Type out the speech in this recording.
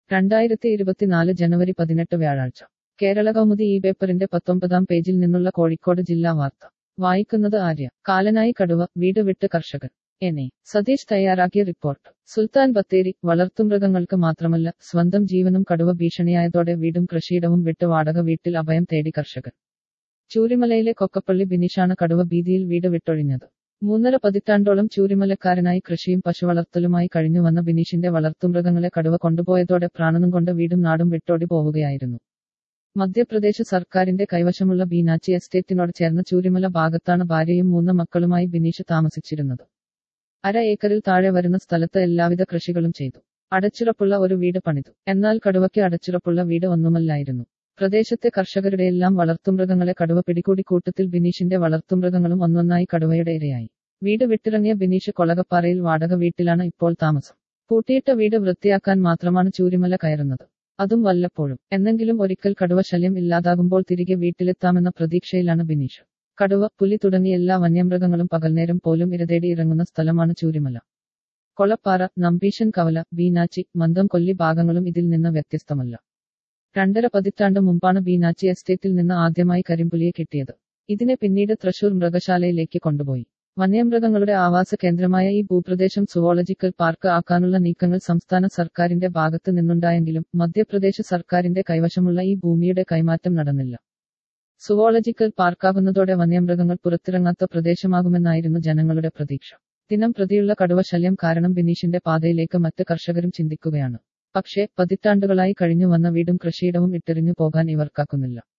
രണ്ടായിരത്തി ഇരുപത്തിനാല് ജനുവരി പതിനെട്ട് വ്യാഴാഴ്ച കേരള കൗമുദി ഈ പേപ്പറിന്റെ പത്തൊമ്പതാം പേജിൽ നിന്നുള്ള കോഴിക്കോട് ജില്ലാ വാർത്ത വായിക്കുന്നത് ആര്യ കാലനായി കടുവ വീട് വിട്ട് കർഷകൻ എന്നെ സതീഷ് തയ്യാറാക്കിയ റിപ്പോർട്ട് സുൽത്താൻ ബത്തേരി വളർത്തുമൃഗങ്ങൾക്ക് മാത്രമല്ല സ്വന്തം ജീവനും കടുവ ഭീഷണിയായതോടെ വീടും കൃഷിയിടവും വിട്ട് വാടക വീട്ടിൽ അഭയം തേടി കർഷകൻ ചൂരിമലയിലെ കൊക്കപ്പള്ളി ബിനീഷാണ് കടുവ ഭീതിയിൽ വീട് വിട്ടൊഴിഞ്ഞത് മൂന്നര പതിറ്റാണ്ടോളം ചൂരിമലക്കാരനായി കൃഷിയും പശുവളർത്തലുമായി കഴിഞ്ഞു വന്ന ബിനീഷിന്റെ വളർത്തുമൃഗങ്ങളെ കടുവ കൊണ്ടുപോയതോടെ പ്രാണനും കൊണ്ട് വീടും നാടും വിട്ടോടി പോവുകയായിരുന്നു മധ്യപ്രദേശ് സർക്കാരിന്റെ കൈവശമുള്ള ബീനാച്ചി എസ്റ്റേറ്റിനോട് ചേർന്ന ചൂരിമല ഭാഗത്താണ് ഭാര്യയും മൂന്ന് മക്കളുമായി ബിനീഷ് താമസിച്ചിരുന്നത് അര ഏക്കറിൽ താഴെ വരുന്ന സ്ഥലത്ത് എല്ലാവിധ കൃഷികളും ചെയ്തു അടച്ചുറപ്പുള്ള ഒരു വീട് പണിതു എന്നാൽ കടുവയ്ക്ക് അടച്ചുറപ്പുള്ള വീട് ഒന്നുമല്ലായിരുന്നു പ്രദേശത്തെ കർഷകരുടെയെല്ലാം വളർത്തുമൃഗങ്ങളെ കടുവ പിടികൂടി കൂട്ടത്തിൽ ബിനീഷിന്റെ വളർത്തുമൃഗങ്ങളും ഒന്നൊന്നായി കടുവയുടെ ഇരയായി വീട് വിട്ടിറങ്ങിയ ബിനീഷ് കൊളകപ്പാറയിൽ വാടക വീട്ടിലാണ് ഇപ്പോൾ താമസം പൂട്ടിയിട്ട വീട് വൃത്തിയാക്കാൻ മാത്രമാണ് ചൂരിമല കയറുന്നത് അതും വല്ലപ്പോഴും എന്നെങ്കിലും ഒരിക്കൽ കടുവ ശല്യം ഇല്ലാതാകുമ്പോൾ തിരികെ വീട്ടിലെത്താമെന്ന പ്രതീക്ഷയിലാണ് ബിനീഷ് കടുവ പുലി തുടങ്ങിയ എല്ലാ വന്യമൃഗങ്ങളും പകൽനേരം പോലും ഇരതേടി ഇറങ്ങുന്ന സ്ഥലമാണ് ചൂരിമല കൊളപ്പാറ നമ്പീശൻ കവല ബീനാച്ചി മന്ദം കൊല്ലി ഭാഗങ്ങളും ഇതിൽ നിന്ന് വ്യത്യസ്തമല്ല രണ്ടര പതിറ്റാണ്ട് മുമ്പാണ് ബീനാച്ചി എസ്റ്റേറ്റിൽ നിന്ന് ആദ്യമായി കരിമ്പുലിയെ കിട്ടിയത് ഇതിനെ പിന്നീട് തൃശൂർ മൃഗശാലയിലേക്ക് കൊണ്ടുപോയി വന്യമൃഗങ്ങളുടെ ആവാസ കേന്ദ്രമായ ഈ ഭൂപ്രദേശം സുവോളജിക്കൽ പാർക്ക് ആക്കാനുള്ള നീക്കങ്ങൾ സംസ്ഥാന സർക്കാരിന്റെ ഭാഗത്ത് നിന്നുണ്ടായെങ്കിലും മധ്യപ്രദേശ് സർക്കാരിന്റെ കൈവശമുള്ള ഈ ഭൂമിയുടെ കൈമാറ്റം നടന്നില്ല സുവോളജിക്കൽ പാർക്കാകുന്നതോടെ വന്യമൃഗങ്ങൾ പുറത്തിറങ്ങാത്ത പ്രദേശമാകുമെന്നായിരുന്നു ജനങ്ങളുടെ പ്രതീക്ഷ ദിനം പ്രതിയുള്ള കടുവ ശല്യം കാരണം ബിനീഷിന്റെ പാതയിലേക്ക് മറ്റ് കർഷകരും ചിന്തിക്കുകയാണ് പക്ഷേ പതിറ്റാണ്ടുകളായി കഴിഞ്ഞു വന്ന വീടും കൃഷിയിടവും ഇട്ടെറിഞ്ഞു പോകാൻ ഇവർക്കാക്കുന്നില്ല